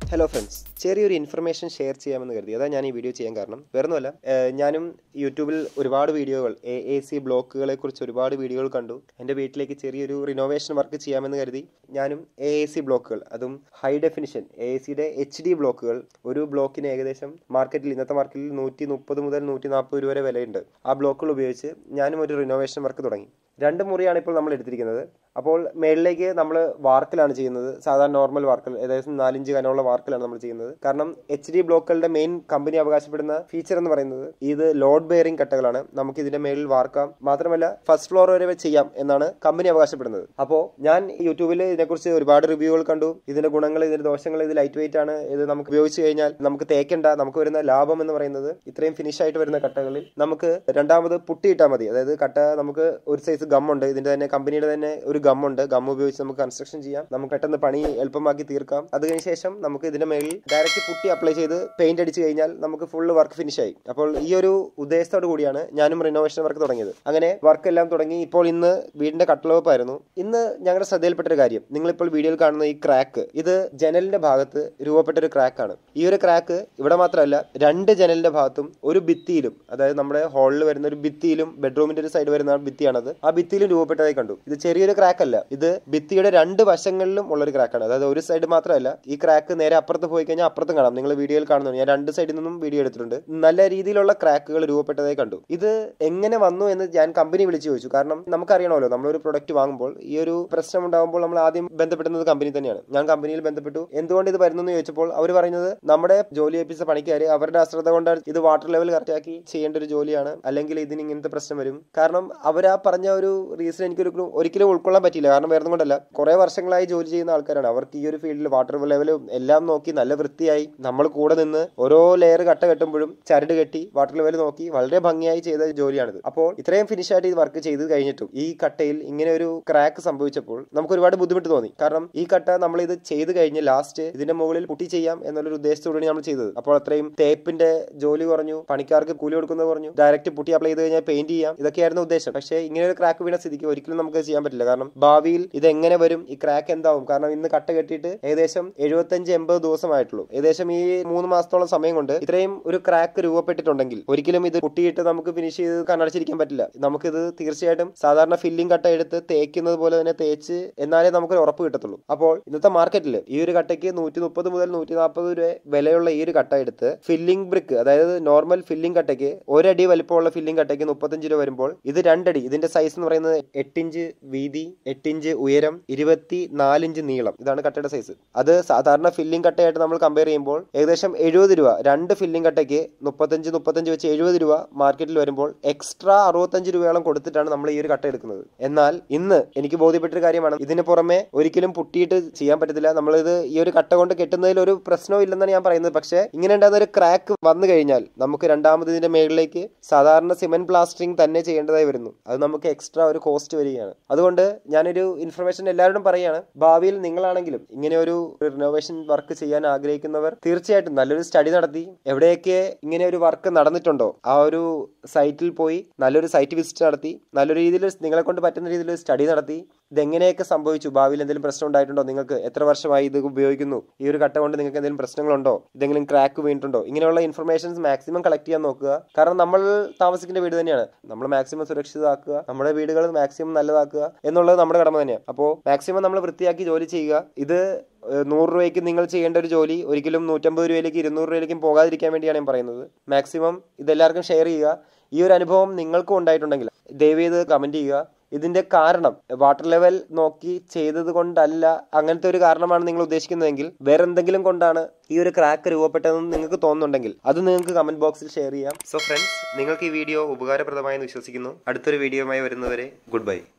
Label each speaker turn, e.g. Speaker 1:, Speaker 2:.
Speaker 1: hello friends ചെറിയൊരു information share ചെയ്യാമെന്ന് കരുതി അതാ ഞാൻ ഈ വീഡിയോ ചെയ്യാൻ കാരണം വേറൊന്നുമല്ല ഏഹ് ഞാനും യൂട്യൂബിൽ ഒരുപാട് വീഡിയോകൾ എ എ സി ബ്ലോക്കുകളെ കുറിച്ച് ഒരുപാട് വീഡിയോകൾ കണ്ടു എൻ്റെ വീട്ടിലേക്ക് ചെറിയൊരു റിനോവേഷൻ വർക്ക് ചെയ്യാമെന്ന് കരുതി ഞാനും എ എ സി ബ്ലോക്കുകൾ അതും ഹൈ ഡെഫിനിഷൻ എ എ സിയുടെ എച്ച് ഡി ബ്ലോക്കുകൾ ഒരു ബ്ലോക്കിന് ഏകദേശം മാർക്കറ്റിൽ ഇന്നത്തെ മാർക്കറ്റിൽ നൂറ്റി മുപ്പത് മുതൽ നൂറ്റി നാൽപ്പത് രൂപ വരെ വിലയുണ്ട് ആ ബ്ലോക്കുകൾ ഉപയോഗിച്ച് ഞാനും ഒരു റിനോവേഷൻ വർക്ക് തുടങ്ങി രണ്ട് മുറിയാണ് ഇപ്പോൾ നമ്മൾ എടുത്തിരിക്കുന്നത് അപ്പോൾ മേളിലേക്ക് നമ്മൾ വാർക്കലാണ് ചെയ്യുന്നത് സാധാരണ നോർമൽ വാർക്കൽ ഏകദേശം നാലിഞ്ച് കനമുള്ള വാർക്കലാണ് നമ്മൾ ചെയ്യുന്നത് കാരണം എച്ച് ഡി ബ്ലോക്കുകളുടെ മെയിൻ കമ്പനി അവകാശപ്പെടുന്ന ഫീച്ചർ എന്ന് പറയുന്നത് ഇത് ലോഡ് ബെയറിംഗ് കട്ടകളാണ് നമുക്ക് ഇതിന്റെ മേളിൽ വാർക്കാം മാത്രമല്ല ഫസ്റ്റ് ഫ്ലോർ വരെ ചെയ്യാം എന്നാണ് കമ്പനി അവകാശപ്പെടുന്നത് അപ്പോൾ ഞാൻ യൂട്യൂബിൽ ഇതിനെക്കുറിച്ച് ഒരുപാട് റിവ്യൂകൾ കണ്ടു ഇതിന്റെ ഗുണങ്ങൾ ഇതിന്റെ ദോഷങ്ങൾ ഇത് ലൈറ്റ് വെയിറ്റ് ആണ് ഇത് നമുക്ക് ഉപയോഗിച്ച് കഴിഞ്ഞാൽ നമുക്ക് തേക്കണ്ട നമുക്ക് വരുന്ന ലാഭം എന്ന് പറയുന്നത് ഇത്രയും ഫിനിഷ് ആയിട്ട് വരുന്ന കട്ടകളിൽ നമുക്ക് രണ്ടാമത് പുട്ടിയിട്ടാൽ മതി അതായത് കട്ട നമുക്ക് ഒരു സൈസ് ഗമ്മുണ്ട് ഇതിന്റെ തന്നെ കമ്പനിയുടെ തന്നെ ഒരു ഗമ്മുണ്ട് ഗം ഉപയോഗിച്ച് നമുക്ക് കൺസ്ട്രക്ഷൻ ചെയ്യാം നമുക്ക് പെട്ടെന്ന് പണി എളുപ്പമാക്കി തീർക്കാം അത് കഴിഞ്ഞ ശേഷം നമുക്ക് ഇതിന്റെ മേളിൽ ഡയറക്റ്റ് പുട്ടി അപ്ലൈ ചെയ്ത് പെയിന്റ് അടിച്ച് കഴിഞ്ഞാൽ നമുക്ക് ഫുള്ള് വർക്ക് ഫിനിഷ് ആയി അപ്പോൾ ഈ ഒരു ഉദ്ദേശത്തോടു കൂടിയാണ് ഞാനും റിനോവേഷൻ വർക്ക് തുടങ്ങിയത് അങ്ങനെ വർക്ക് എല്ലാം തുടങ്ങി ഇപ്പോൾ ഇന്ന് വീടിന്റെ കട്ടളവപ്പായിരുന്നു ഇന്ന് ഞങ്ങളുടെ ശ്രദ്ധയിൽപ്പെട്ട ഒരു കാര്യം നിങ്ങളിപ്പോൾ വീഡിയോയിൽ കാണുന്ന ഈ ക്രാക്ക് ഇത് ജനലിന്റെ ഭാഗത്ത് രൂപപ്പെട്ട ഒരു ക്രാക്കാണ് ഈ ഒരു ക്രാക്ക് ഇവിടെ മാത്രമല്ല രണ്ട് ജനലിന്റെ ഭാഗത്തും ഒരു ഭിത്തിയിലും അതായത് നമ്മുടെ ഹാളിൽ വരുന്ന ഒരു ഭിത്തിയിലും ബെഡ്റൂമിന്റെ ഒരു സൈഡ് വരുന്ന ഭിത്തിയാണത് ആ ഭിത്തിയിലും രൂപപ്പെട്ടതായി കണ്ടു ഇത് ചെറിയൊരു ക്രാക്ക് അല്ല ഇത് ഭിത്തിയുടെ രണ്ട് വശങ്ങളിലും ഉള്ള ഒരു ക്രാക്കാണ് അതായത് ഒരു സൈഡ് മാത്രമല്ല ഈ ക്രാക്ക് നേരെ അപ്പുറത്ത് പോയി കഴിഞ്ഞാൽ അപ്പുറത്തും കാണാം നിങ്ങൾ വീഡിയോയിൽ കാണുന്നു ഞാൻ രണ്ട് സൈഡിൽ നിന്നും വീഡിയോ എടുത്തിട്ടുണ്ട് നല്ല രീതിയിലുള്ള ക്രാക്കുകൾ രൂപപ്പെട്ടതായി കണ്ടു ഇത് എങ്ങനെ വന്നു എന്ന് ഞാൻ കമ്പനി വിളിച്ചു ചോദിച്ചു കാരണം നമുക്കറിയണമല്ലോ നമ്മളൊരു പ്രൊഡക്റ്റ് വാങ്ങുമ്പോൾ ഈ ഒരു പ്രശ്നം ഉണ്ടാകുമ്പോൾ നമ്മൾ ആദ്യം ബന്ധപ്പെടുന്നത് കമ്പനി തന്നെയാണ് ഞാൻ കമ്പനിയിൽ ബന്ധപ്പെട്ടു എന്തുകൊണ്ട് ഇത് വരുന്നു എന്ന് ചോദിച്ചപ്പോൾ അവർ പറയുന്നത് നമ്മുടെ ജോലി ഏൽപ്പിച്ച പണിക്കാർ അവരുടെ അശ്രദ്ധ കൊണ്ടാണ് ഇത് വാട്ടർ ലെവൽ കറക്റ്റ് ആക്കി ചെയ്യേണ്ട ഒരു ജോലിയാണ് അല്ലെങ്കിൽ ഇതിന് ഇങ്ങനത്തെ പ്രശ്നം വരും കാരണം അവരാ പറഞ്ഞ ഒരു റീസൺ എനിക്ക് ഒരിക്കലും ഒരിക്കലും ഉൾക്കൊള്ളാൻ പറ്റിയില്ല കാരണം വേറെ കൊണ്ടല്ല കുറെ വർഷങ്ങളായി ജോലി ചെയ്യുന്ന ആൾക്കാരാണ് അവർക്ക് ഈ ഒരു ഫീൽഡിൽ വാട്ടർ ലെവലും എല്ലാം നോക്കി നല്ല വൃത്തിയായി നമ്മൾ കൂടെ നിന്ന് ഓരോ ലെയർ കട്ട കെട്ടുമ്പോഴും ചരട് കെട്ടി വാട്ടർ ലെവൽ നോക്കി വളരെ ഭംഗിയായി ചെയ്ത ജോലിയാണിത് അപ്പോൾ ഇത്രയും ഫിനിഷ് ആയിട്ട് ഈ വർക്ക് ചെയ്ത് കഴിഞ്ഞിട്ടും ഈ കട്ടയിൽ ഇങ്ങനെ ഒരു ക്രാക്ക് സംഭവിച്ചപ്പോൾ നമുക്ക് ഒരുപാട് ബുദ്ധിമുട്ട് തോന്നി കാരണം ഈ കട്ട നമ്മൾ ഇത് ചെയ്ത് കഴിഞ്ഞ് ലാസ്റ്റ് ഇതിന്റെ മുകളിൽ പുട്ടി ചെയ്യാം എന്നുള്ളൊരു ഉദ്ദേശത്തോടെയാണ് നമ്മൾ ചെയ്തത് അപ്പോൾ അത്രയും തേപ്പിന്റെ ജോലി കുറഞ്ഞു പണിക്കാർക്ക് കൂലി കൊടുക്കുന്നത് കുറഞ്ഞു ഡയറക്റ്റ് പുട്ടി അപ്ലൈ ചെയ്ത് കഴിഞ്ഞാൽ പെയിന്റ് ചെയ്യാം ഇതൊക്കെയായിരുന്നു ഉദ്ദേശം പക്ഷേ ഇങ്ങനെ ഒരു ക്രാക്ക് വീണ സ്ഥിതിക്ക് ഒരിക്കലും നമുക്ക് ചെയ്യാൻ പറ്റില്ല കാരണം ഭാവിയിൽ ഇത് എങ്ങനെ വരും ഈ ക്രാക്ക് എന്താവും കാരണം ഇന്ന് കട്ട കെട്ടിയിട്ട് ഏകദേശം എഴുപത്തഞ്ച് എൺപത് ദിവസമായിട്ടുള്ളൂ ഏകദേശം ഈ മൂന്ന് മാസത്തോളം സമയം കൊണ്ട് ഇത്രയും ഒരു ക്രാക്ക് രൂപപ്പെട്ടിട്ടുണ്ടെങ്കിൽ ഒരിക്കലും ഇത് പൊട്ടിയിട്ട് നമുക്ക് ഫിനിഷ് ചെയ്ത് കണ്ണടച്ചിരിക്കാൻ പറ്റില്ല നമുക്കിത് തീർച്ചയായിട്ടും സാധാരണ ഫില്ലിംഗ് കട്ട എടുത്ത് തേക്കുന്നത് പോലെ തന്നെ തേച്ച് എന്നാലേ നമുക്കൊരു ഉറപ്പ് കിട്ടത്തുള്ളൂ അപ്പോൾ ഇന്നത്തെ മാർക്കറ്റിൽ ഈ ഒരു കട്ടയ്ക്ക് നൂറ്റി മുപ്പത് മുതൽ നൂറ്റി നാൽപ്പത് രൂപ വിലയുള്ള ഈ ഒരു കട്ട എടുത്ത് ഫില്ലിംഗ് ബ്രിക്ക് അതായത് നോർമൽ ഫില്ലിംഗ് കട്ടയ്ക്ക് ഒരടി വലിപ്പമുള്ള ഫില്ലിംഗ് കട്ടയ്ക്ക് മുപ്പത്തഞ്ച് രൂപ വരുമ്പോൾ ഇത് രണ്ടടി ഇതിന്റെ സൈസ് എന്ന് പറയുന്നത് എട്ടിഞ്ച് വീതി എട്ടിഞ്ച് ഉയരം ഇരുപത്തി നാലിഞ്ച് നീളം ഇതാണ് കട്ടയുടെ സൈസ് അത് സാധാരണ ഫില്ലിംഗ് കട്ടയായിട്ട് നമ്മൾ കമ്പയർ ചെയ്യുമ്പോൾ ഏകദേശം എഴുപത് രൂപ രണ്ട് ഫില്ലിംഗ് കട്ടയ്ക്ക് മുപ്പത്തഞ്ച് മുപ്പത്തഞ്ച് വെച്ച് എഴുപത് രൂപ മാർക്കറ്റിൽ വരുമ്പോൾ എക്സ്ട്രാ അറുപത്തഞ്ച് രൂപയോളം കൊടുത്തിട്ടാണ് നമ്മൾ ഈ ഒരു കട്ട എടുക്കുന്നത് എന്നാൽ ഇന്ന് എനിക്ക് ബോധ്യപ്പെട്ടൊരു കാര്യമാണ് ഇതിന് പുറമെ ഒരിക്കലും പുട്ടിയിട്ട് ചെയ്യാൻ പറ്റത്തില്ല നമ്മളിത് ഈ ഒരു കട്ട കൊണ്ട് കെട്ടുന്നതിൽ ഒരു പ്രശ്നവും ഇല്ലെന്നാണ് ഞാൻ പറയുന്നത് പക്ഷേ ഇങ്ങനെ ഉണ്ടാകുന്ന ഒരു ക്രാക്ക് വന്നു കഴിഞ്ഞാൽ നമുക്ക് രണ്ടാമത് ഇതിന്റെ മേളിലേക്ക് സാധാരണ സിമെന്റ് പ്ലാസ്റ്ററിംഗ് തന്നെ ചെയ്യേണ്ടതായി വരുന്നു അത് നമുക്ക് എക്സ്ട്രാ ഒരു കോസ്റ്റ് വരികയാണ് അതുകൊണ്ട് ഞാനൊരു ഇൻഫർമേഷൻ എല്ലാവരോടും പറയുകയാണ് ഭാവിയിൽ നിങ്ങളാണെങ്കിലും ഇങ്ങനെ ഒരു റിനോവേഷൻ വർക്ക് ചെയ്യാൻ ആഗ്രഹിക്കുന്നവർ തീർച്ചയായിട്ടും നല്ലൊരു സ്റ്റഡി നടത്തി എവിടെയൊക്കെ ഇങ്ങനെ ഒരു വർക്ക് നടന്നിട്ടുണ്ടോ ആ ഒരു സൈറ്റിൽ പോയി നല്ലൊരു സൈറ്റ് വിസിറ്റ് നടത്തി നല്ലൊരു രീതിയിൽ നിങ്ങളെ കൊണ്ട് പറ്റുന്ന രീതിയിൽ സ്റ്റഡി നടത്തി ഇതെങ്ങനെയൊക്കെ സംഭവിച്ചു ഭാവിയിൽ എന്തെങ്കിലും പ്രശ്നം ഉണ്ടായിട്ടുണ്ടോ നിങ്ങൾക്ക് എത്ര വർഷമായി ഇത് ഉപയോഗിക്കുന്നു ഈ ഒരു കട്ട കൊണ്ട് നിങ്ങൾക്ക് എന്തെങ്കിലും പ്രശ്നങ്ങളുണ്ടോ എന്തെങ്കിലും ക്രാക്ക് വീണിട്ടുണ്ടോ ഇങ്ങനെയുള്ള ഇൻഫർമേഷൻസ് മാക്സിമം കളക്ട് ചെയ്യാൻ നോക്കുക കാരണം നമ്മൾ താമസിക്കുന്ന വീട് തന്നെയാണ് നമ്മൾ മാക്സിമം സുരക്ഷിതമാക്കുക നമ്മുടെ വീടുകൾ മാക്സിമം നല്ലതാക്കുക എന്നുള്ളത് നമ്മുടെ കടമ തന്നെയാണ് അപ്പോൾ മാക്സിമം നമ്മൾ വൃത്തിയാക്കി ജോലി ചെയ്യുക ഇത് ഏഹ്, നൂറ് രൂപയ്ക്ക് നിങ്ങൾ ചെയ്യേണ്ട ഒരു ജോലി ഒരിക്കലും നൂറ്റമ്പത് രൂപയിലേക്ക് ഇരുന്നൂറ് രൂപയിലേക്കും പോകാതിരിക്കാൻ വേണ്ടിയാണ് ഞാൻ പറയുന്നത് മാക്സിമം ഇതെല്ലാവർക്കും ഷെയർ ചെയ്യുക ഈ ഒരു അനുഭവം നിങ്ങൾക്കും ഉണ്ടായിട്ടുണ്ടെങ്കിൽ ദയവ് ചെയ്ത് കമന്റ് ചെയ്യുക ഇതിന്റെ കാരണം വാട്ടർ ലെവൽ നോക്കി ചെയ്തത് കൊണ്ടല്ല അങ്ങനത്തെ ഒരു കാരണമാണ് നിങ്ങൾ ഉദ്ദേശിക്കുന്നതെങ്കിൽ വേറെ എന്തെങ്കിലും കൊണ്ടാണ് ഈ ഒരു ക്രാക്ക് രൂപപ്പെട്ടതെന്ന് നിങ്ങൾക്ക് തോന്നുന്നുണ്ടെങ്കിൽ അത് നിങ്ങൾക്ക് കമന്റ് ബോക്സിൽ ഷെയർ ചെയ്യാം സോ ഫ്രണ്ട്സ് നിങ്ങൾക്ക് ഈ വീഡിയോ ഉപകാരപ്രദമായെന്ന് വിശ്വസിക്കുന്നു അടുത്തൊരു വീഡിയോയുമായി വരുന്നവരെ ഗുഡ് ബൈ